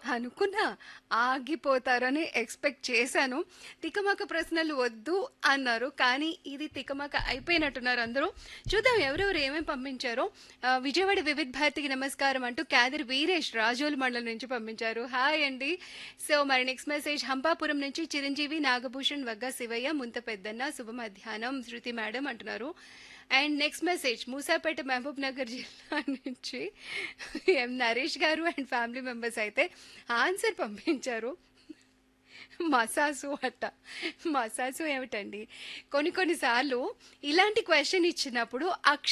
అనుకున్నా ఆగిపోతారని ఎక్స్పెక్ట్ చేశాను తికమక ప్రశ్నలు వద్దు అన్నారు కానీ ఇది తికమక అయిపోయినట్టున్నారు అందరూ చూద్దాం ఎవరెవరు ఏమేమి పంపించారో ఆ, విజయవాడ వివిధ భారతికి నమస్కారం అంటూ క్యాదర్ వీరేష్ రాజోలు మండలం నుంచి పంపించారు హాయ్ అండి సో మరి నెక్స్ట్ మెసేజ్ హంపాపురం నుంచి చిరంజీవి నాగభూషణ్ వగ్గ శివయ్య ముంత పెద్దన్న శుభ మధ్యాహ్నం శృతి మేడం అంటున్నారు and next message Moosapet Mahabub Nagar జిల్లా నుంచి M Naresh garu and family members అయితే ఆన్సర్ పంపించారు మసాసు అట్ట మసాసు ఏమిటండి కొన్ని కొన్నిసార్లు ఇలాంటి క్వశ్చన్ ఇచ్చినప్పుడు అక్ష